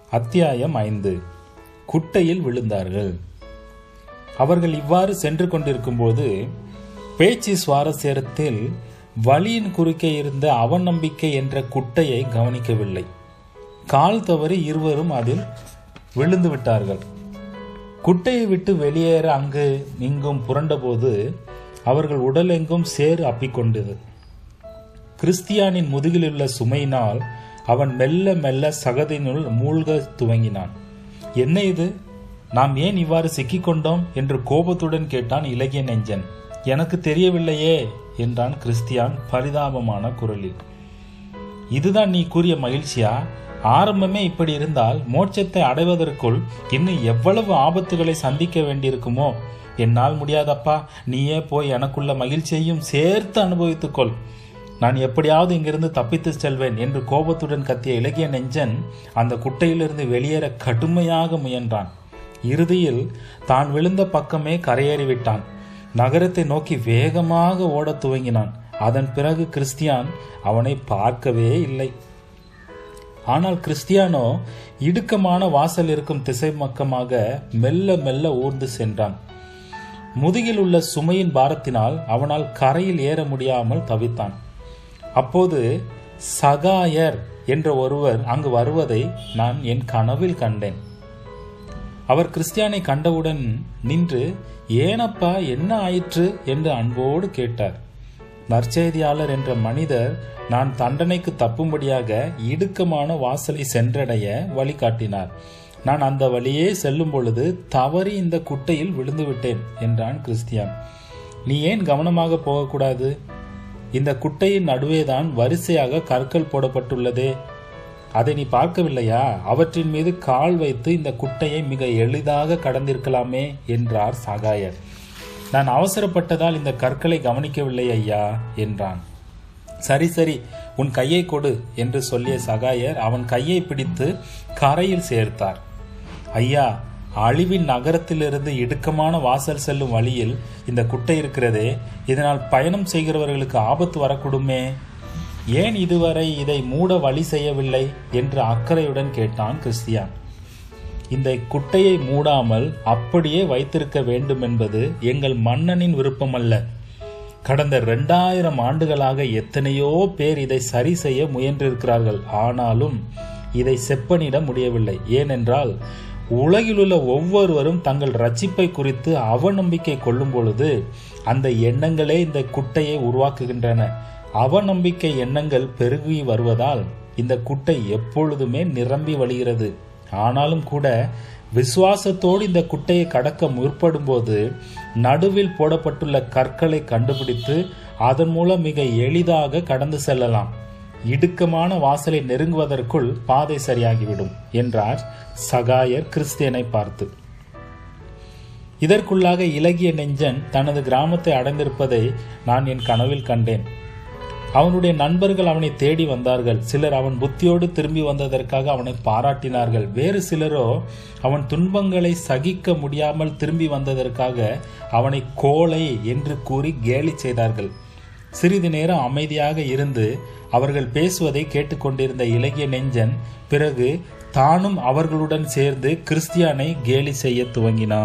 அத்தியாயம் ஐந்து குட்டையில் விழுந்தார்கள் அவர்கள் இவ்வாறு சென்று கொண்டிருக்கும்போது பேச்சு சுவாரஸ்யத்தில் வழியின் குறுக்கே இருந்த அவநம்பிக்கை என்ற குட்டையை கவனிக்கவில்லை கால் தவறி இருவரும் அதில் விழுந்து விட்டார்கள் குட்டையை விட்டு வெளியேற அங்கு இங்கும் புரண்டபோது அவர்கள் உடலெங்கும் சேறு அப்பிக்கொண்டது கிறிஸ்தியானின் முதுகிலுள்ள சுமையினால் அவன் மெல்ல மெல்ல சகதியினுள் மூழ்க துவங்கினான் என்ன இது நாம் ஏன் இவ்வாறு சிக்கிக்கொண்டோம் என்று கோபத்துடன் கேட்டான் இலகிய நெஞ்சன் எனக்கு தெரியவில்லையே என்றான் கிறிஸ்தியான் பரிதாபமான குரலில் இதுதான் நீ கூறிய மகிழ்ச்சியா ஆரம்பமே இப்படி இருந்தால் மோட்சத்தை அடைவதற்குள் இன்னும் எவ்வளவு ஆபத்துகளை சந்திக்க வேண்டியிருக்குமோ என்னால் முடியாதப்பா நீயே போய் எனக்குள்ள மகிழ்ச்சியையும் சேர்த்து அனுபவித்துக்கொள் நான் எப்படியாவது இங்கிருந்து தப்பித்து செல்வேன் என்று கோபத்துடன் கத்திய இலகிய நெஞ்சன் அந்த குட்டையிலிருந்து வெளியேற கடுமையாக முயன்றான் இறுதியில் தான் விழுந்த பக்கமே கரையேறிவிட்டான் நகரத்தை நோக்கி வேகமாக ஓடத் துவங்கினான் அதன் பிறகு கிறிஸ்தியான் அவனை பார்க்கவே இல்லை ஆனால் கிறிஸ்டியானோ இடுக்கமான வாசல் இருக்கும் திசை பக்கமாக மெல்ல மெல்ல ஊர்ந்து சென்றான் முதுகில் உள்ள சுமையின் பாரத்தினால் அவனால் கரையில் ஏற முடியாமல் தவித்தான் அப்போது சகாயர் என்ற ஒருவர் அங்கு வருவதை நான் என் கனவில் கண்டேன் அவர் கிறிஸ்டியானை கண்டவுடன் நின்று ஏனப்பா என்ன ஆயிற்று என்று அன்போடு கேட்டார் நற்செய்தியாளர் என்ற மனிதர் நான் தண்டனைக்கு தப்பும்படியாக இடுக்கமான வாசலை சென்றடைய வழிகாட்டினார் நான் அந்த வழியே செல்லும் பொழுது தவறி இந்த குட்டையில் விழுந்து விட்டேன் என்றான் கிறிஸ்தியான் நீ ஏன் கவனமாக போகக்கூடாது இந்த குட்டையின் நடுவேதான் வரிசையாக கற்கள் போடப்பட்டுள்ளதே அதை நீ பார்க்கவில்லையா அவற்றின் மீது கால் வைத்து இந்த குட்டையை மிக எளிதாக கடந்திருக்கலாமே என்றார் சகாயர் நான் அவசரப்பட்டதால் இந்த கற்களை கவனிக்கவில்லை ஐயா என்றான் சரி சரி உன் கையை கொடு என்று சொல்லிய சகாயர் அவன் கையை பிடித்து கரையில் சேர்த்தார் ஐயா அழிவின் நகரத்திலிருந்து இடுக்கமான வாசல் செல்லும் வழியில் இந்த குட்டை இருக்கிறதே இதனால் பயணம் செய்கிறவர்களுக்கு ஆபத்து வரக்கூடுமே ஏன் இதுவரை இதை மூட வழி செய்யவில்லை என்று அக்கறையுடன் கேட்டான் கிறிஸ்தியான் இந்த குட்டையை மூடாமல் அப்படியே வைத்திருக்க வேண்டும் என்பது எங்கள் மன்னனின் விருப்பம் அல்ல கடந்த இரண்டாயிரம் ஆண்டுகளாக எத்தனையோ பேர் இதை சரி செய்ய முயன்றிருக்கிறார்கள் ஆனாலும் இதை செப்பனிட முடியவில்லை ஏனென்றால் உலகிலுள்ள ஒவ்வொருவரும் தங்கள் ரட்சிப்பை குறித்து அவநம்பிக்கை கொள்ளும் பொழுது அந்த எண்ணங்களே இந்த குட்டையை உருவாக்குகின்றன அவநம்பிக்கை எண்ணங்கள் பெருகி வருவதால் இந்த குட்டை எப்பொழுதுமே நிரம்பி வழிகிறது ஆனாலும் கூட விசுவாசத்தோடு இந்த குட்டையை கடக்க முற்படும் போது நடுவில் போடப்பட்டுள்ள கற்களை கண்டுபிடித்து அதன் மூலம் மிக எளிதாக கடந்து செல்லலாம் இடுக்கமான வாசலை நெருங்குவதற்குள் பாதை சரியாகிவிடும் என்றார் சகாயர் கிறிஸ்தியனை பார்த்து இதற்குள்ளாக இலகிய நெஞ்சன் தனது கிராமத்தை அடைந்திருப்பதை நான் என் கனவில் கண்டேன் அவனுடைய நண்பர்கள் அவனை தேடி வந்தார்கள் சிலர் அவன் புத்தியோடு திரும்பி வந்ததற்காக அவனை பாராட்டினார்கள் வேறு சிலரோ அவன் துன்பங்களை சகிக்க முடியாமல் திரும்பி வந்ததற்காக அவனை கோழை என்று கூறி கேலி செய்தார்கள் சிறிது நேரம் அமைதியாக இருந்து அவர்கள் பேசுவதை கேட்டுக்கொண்டிருந்த இலகிய நெஞ்சன் பிறகு தானும் அவர்களுடன் சேர்ந்து கிறிஸ்தியானை கேலி செய்ய துவங்கினான்